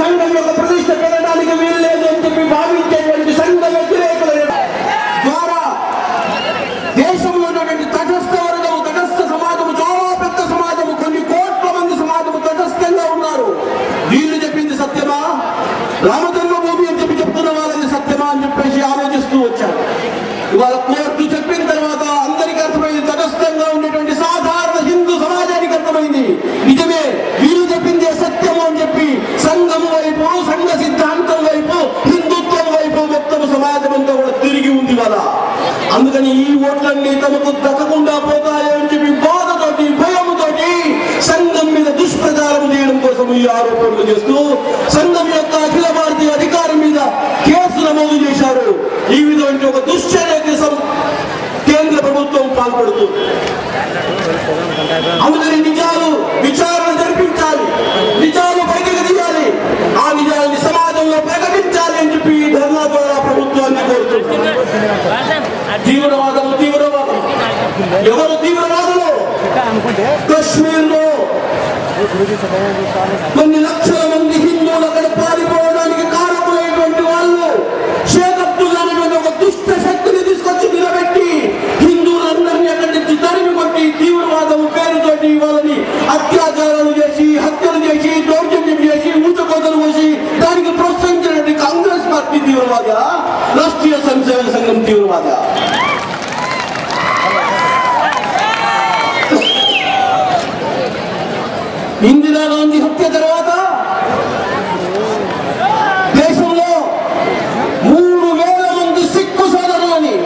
సంఘం యొక్క ప్రతిష్ట పెరగడానికి వీల్లేదు అని చెప్పి భావించేటువంటి సంఘ వ్యతిరేకుల ద్వారా దేశంలో ఉన్నటువంటి తటస్థ వర్గము తటస్థ సమాజము చాలా పెద్ద సమాజము కొన్ని కోట్ల మంది సమాజము తటస్థంగా ఉన్నారు వీళ్ళు చెప్పింది సత్యమా రామజన్మ భూమి అని చెప్పి చెప్తున్న వాళ్ళది సత్యమా అని చెప్పేసి ఆలోచిస్తూ వచ్చారు ఇవాళ కోర్టు చెప్పిన తర్వాత అందరికీ అర్థమైంది తటస్థంగా ఉండేటువంటి సాధారణ హిందూ సమాజానికి అర్థమైంది నిజమే వీరు చెప్పిందే సత్యము అని చెప్పి సంఘము వైపు సంఘ సిద్ధాంతం వైపు హిందుత్వం వైపు మొత్తం సమాజం అంతా కూడా తిరిగి ఉంది వాళ్ళ అందుకని ఈ ఓట్లన్నీ తమకు దక్కకుండా పోతాయి అని చెప్పి బాధతోటి భయముతోటి సంఘం మీద దుష్ప్రచారం చేయడం కోసం ఈ ఆరోపణలు చేస్తూ సంఘం యొక్క అఖిల భారతీయ అధికారి మీద కేసు నమోదు చేశారు ఈ విధమైన ఒక దుశ్చర్యకి సం- కేంద్ర ప్రభుత్వం పాల్పడుతుంది అందుకని నిజాలు విచారణ జరిపించాలి నిజాలు బయటకు తీయాలి ఆ నిజాలని సమాజంలో ప్రకటించాలి అని చెప్పి ఈ ధర్నా ద్వారా ప్రభుత్వాన్ని కోరుతున్నారు తీవ్రవాదం తీవ్రవాదం ఎవరు తీవ్రవాదులు కశ్మీర్ లో కొన్ని లక్షల మంది హిందువులు అక్కడ పారిపోవడానికి కారకులైనటువంటి వాళ్ళు షేక్ అబ్దుల్లా అనేటువంటి ఒక దుష్ట శక్తిని తీసుకొచ్చి నిలబెట్టి హిందువులందరినీ అక్కడి నుంచి తరిమి కొట్టి తీవ్రవాదం పేరుతోటి వాళ్ళని అత్యాచారాలు చేసి హత్యలు చేసి దౌర్జన్యం చేసి ఊచకోతలు పోసి దానికి ప్రోత్సహించినటువంటి కాంగ్రెస్ పార్టీ తీవ్రవాద రాష్ట్రీయ సంక్షేమ సంఘం తీవ్రవాద ఇందిరాగాంధీ హత్య తర్వాత దేశంలో మూడు వేల మంది సిక్కు సోదరులని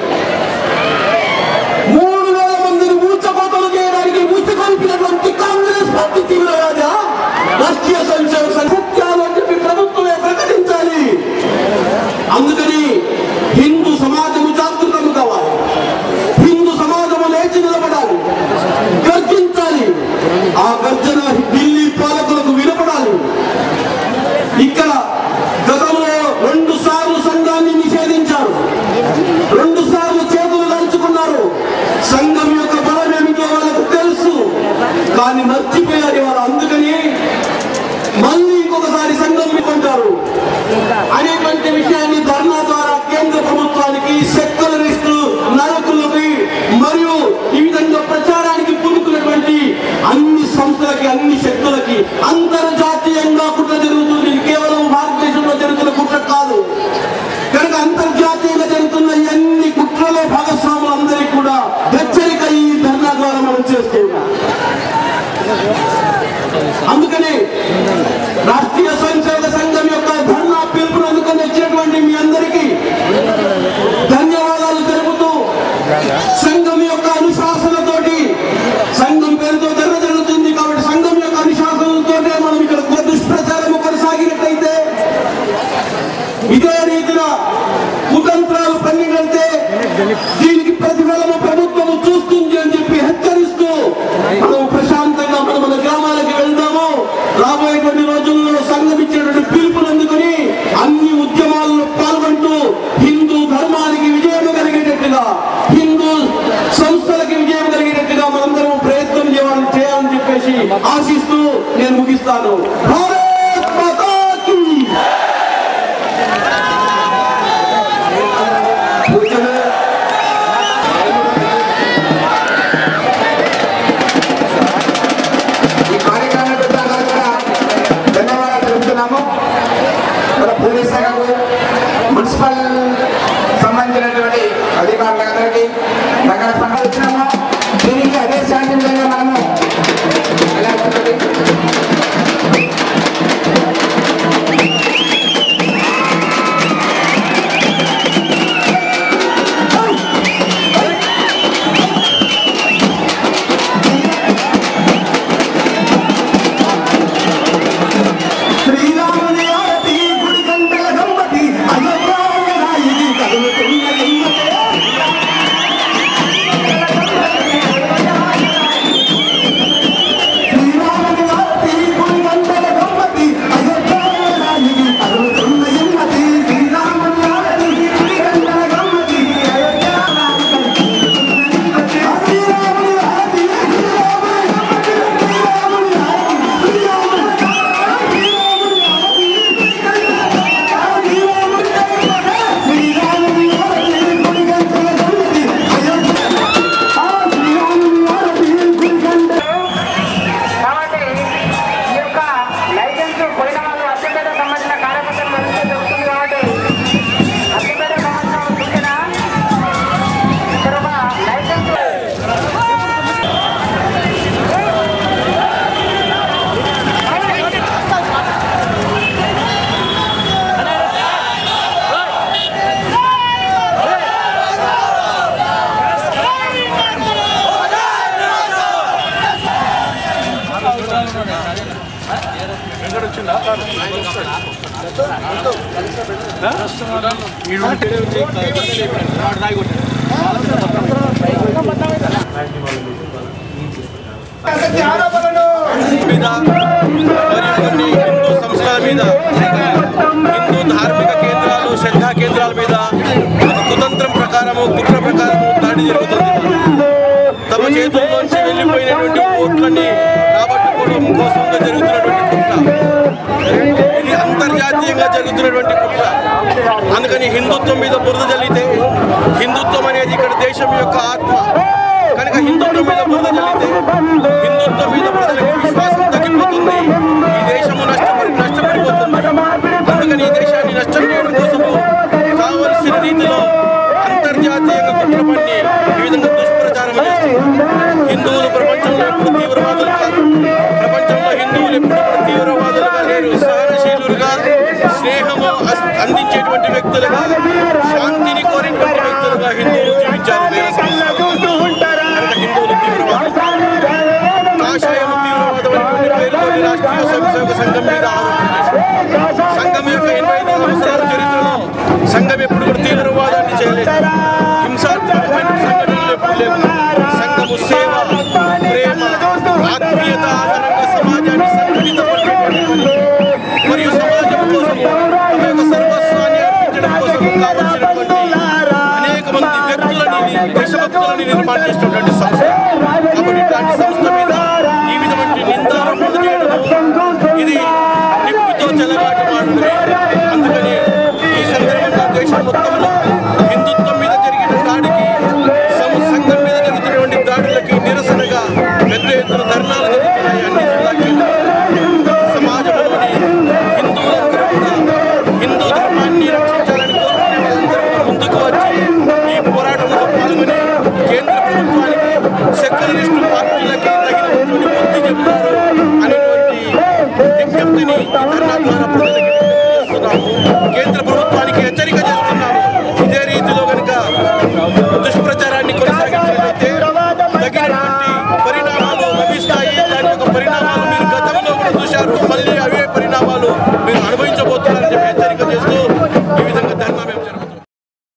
మూడు వేల మందిని ఊచకోతలు చేయడానికి ఊచకొల్పినటువంటి కాంగ్రెస్ పార్టీ తీవ్రవాద రాష్ట్రీయ సంక్షేమ సంఘం సత్యాలు అని చెప్పి ప్రభుత్వమే ప్రకటించాలి అందుకని హిందూ సమాజము జాగృతం కావాలి హిందూ సమాజము లేచి నిలబడాలి గర్జించాలి ఆ గర్జన ఢిల్లీ పాలకులకు వినపడాలి ఇక్కడ గతంలో రెండు సార్లు సంఘాన్ని నిషేధించారు రెండు సార్లు చేతులు కలుచుకున్నారు సంఘం యొక్క బలం ఏమిటో వాళ్ళకు తెలుసు కానీ మర్చిపోయారు వారు అందుకని మళ్ళీ ఇంకొకసారి సంఘం మీకుంటారు అనేటువంటి విషయాన్ని ధర్నా ద్వారా కేంద్ర ప్రభుత్వానికి సెక్యులరిస్టు నాయకులకి మరియు ఈ విధంగా ప్రచారానికి పులుకున్నటువంటి అన్ని సంస్థలకి అన్ని శక్తులకి అంతర్జాతీయంగా కుట్ర జరుగుతుంది ఇది కేవలం భారతదేశంలో జరుగుతున్న కుట్ర కాదు కనుక అంతర్జాతీయంగా జరుగుతున్న ఈ అన్ని కుట్రలో భాగస్వాములందరికీ కూడా హెచ్చరిక ఈ ధర్నా ద్వారా మనం చేస్తున్నాం అందుకని రాష్ట్రీయ స్వయంసేవక సంఘం యొక్క ధర్నా పిలుపును అందుకొని వచ్చినటువంటి మీ అందరికీ ధన్యవాదాలు తెలుపుతూ సంఘం యొక్క అనుశాసనతోటి సంఘం పేరుతో ధర్మ జరుగుతుంది కాబట్టి సంఘం యొక్క అనుశాసనంతోటే మనం ఇక్కడ ఒక దుష్ప్రచారం కొనసాగినట్టయితే ఇదే రీతిన కుతంత్రాలు పన్నిగలితే దీనికి ప్రతిఫలము ప్రభుత్వము చూస్తుంది అని చెప్పి హెచ్చరిస్తూ మనం ప్రశాంతంగా మనం మన గ్రామాలకు వెళ్దాము రాబోయేటువంటి రోజుల్లో సంఘం ఇచ్చేటువంటి పిలుపును అందుకొని అన్ని ఉద్యమాల్లో పాల్గొంటూ హిందూ ధర్మానికి విజయం కలిగేటట్టుగా హిందూ సంస్థలకి విజయం కలిగేటట్టుగా మనందరం ప్రయత్నం చేయాలని చేయాలని చెప్పేసి ఆశిస్తూ నేను ముగిస్తాను భారత్ మాతా కీ పూజలు ఈ కార్యక్రమం పెట్టడానికి కూడా ధన్యవాదాలు తెలుపుతున్నాము మన పోలీస్ శాఖకు మున్సిపల్ సంబంధించినటువంటి అధికారులందరికీ దగ్గర సంబంధించినాము దీనికి అదే శాంతియుతంగా మనము ఎలా ఉంటుంది? శ్రీరాముని ఆరతి గుడి గంటల గమ్మతి అయోధ్య మీద మరియు కొన్ని హిందూ సంస్థల మీద హిందూ ధార్మిక కేంద్రాలు శ్రద్ధా కేంద్రాల మీద ఒక కుతంత్రం ప్రకారము కుట్ర ప్రకారము దాడి జరుగుతుంది తమ చేతుల్లోంచి వెళ్ళిపోయినటువంటి ఓట్లని రాబట్టుకోవడం కోసంగా జరుగుతున్నటువంటి కుట్ర ఇది అంతర్జాతీయంగా జరుగుతున్నటువంటి కుట్ర అందుకని హిందుత్వం మీద బురద జల్లితే హిందుత్వం అనేది ఇక్కడ దేశం యొక్క ఆత్మ కనుక హిందుత్వం మీద బురద జల్లితే హిందుత్వం మీద ప్రజలకు విశ్వాసం తగ్గిపోతుంది ఈ దేశము నష్టపడి నష్టపడిపోతుంది అందుకని ఈ దేశాన్ని నష్టం చేయడం కోసము కావలసిన రీతిలో అంతర్జాతీయంగా కుట్ర పన్ని ఈ విధంగా దుష్ప్రచారం చేస్తున్నారు హిందువులు ప్రపంచంలో ఎప్పుడు తీవ్రవాదులు కాదు ప్రపంచంలో హిందువులు ఎప్పుడు కూడా తీవ్రవాదులుగా లేరు సహనశీలుగా స్నేహము అస్- అందించేటువంటి వ్యక్తులుగా శాంతిని కోరేటువంటి వ్యక్తులుగా హిందువులు జీవించారు వేల సంవత్సరాలు కనుక హిందువులు తీవ్రవాదులు కాషాయము తీవ్రవాదం అనేటువంటి పేరుతో రాష్ట్రీయ స్వయంసేవక సంఘం మీద ఆరోపణ చేశారు సంఘం యొక్క ఎనభై ఐదు సంవత్సరాల చరిత్రలో సంఘం ఎప్పుడు కూడా తీవ్రవాదాన్ని చేయలేదు హింసాత్మకమైన సంఘటనలు ఎప్పుడు లేవు సంఘము సేవ ప్రేమ ఆత్మీయత ఆధారంగా సమాజాన్ని సంఘటితపరిచేటువంటి పని. మరియు సమాజం కోసం తమ యొక్క సర్వస్వాన్ని అర్పించడం కోసం కావలసినటువంటి అనేక మంది వ్యక్తులని దేశభక్తులని నిర్మాణం చేసినటువంటి సంస్థ కాబట్టి ఇట్లాంటి సంస్థ మీద ఈ విధమైన నిందారోపణ చేయడం ఇది నిప్పుతో చెలగాట మాడడమే అందుకని ఈ సందర్భంగా దేశం మొత్తంలో హిందుత్వం మీద జరిగిన దాడికి సం- సంఘం మీద జరుగుతున్నటువంటి దాడులకి నిరసనగా పెద్ద ఎత్తున ధర్నాలు జరుగుతున్నాయి అన్ని జిల్లా కేంద్రాల్లో సమాజంలోని హిందువులందరూ కూడా హిందూ ధర్మాన్ని రక్షించాలని కోరుకునే వాళ్ళందరూ కూడా ముందుకు వచ్చి ఈ పోరాటంలో పాల్గొని కేంద్ర ప్రభుత్వానికి సెక్యులరిస్ట్ పార్టీలకి తగినటువంటి బుద్ధి చెబుతారు అనేటువంటి విజ్ఞప్తిని ఈ ధర్నా ద్వారా ప్రజలకి విజ్ఞప్తి చేస్తున్నాము కేంద్ర ప్రభుత్వానికి హెచ్చరిక చేస్తున్నాము ఇదే రీతిలో కనుక దుష్ప్రచారాన్ని కొనసాగించినట్లయితే తగినటువంటి పరిణామాలు లభిస్తాయి దాని యొక్క పరిణామాలు మీరు గతంలో కూడా చూశారు మళ్ళీ అవే పరిణామాలు మీరు అనుభవించారు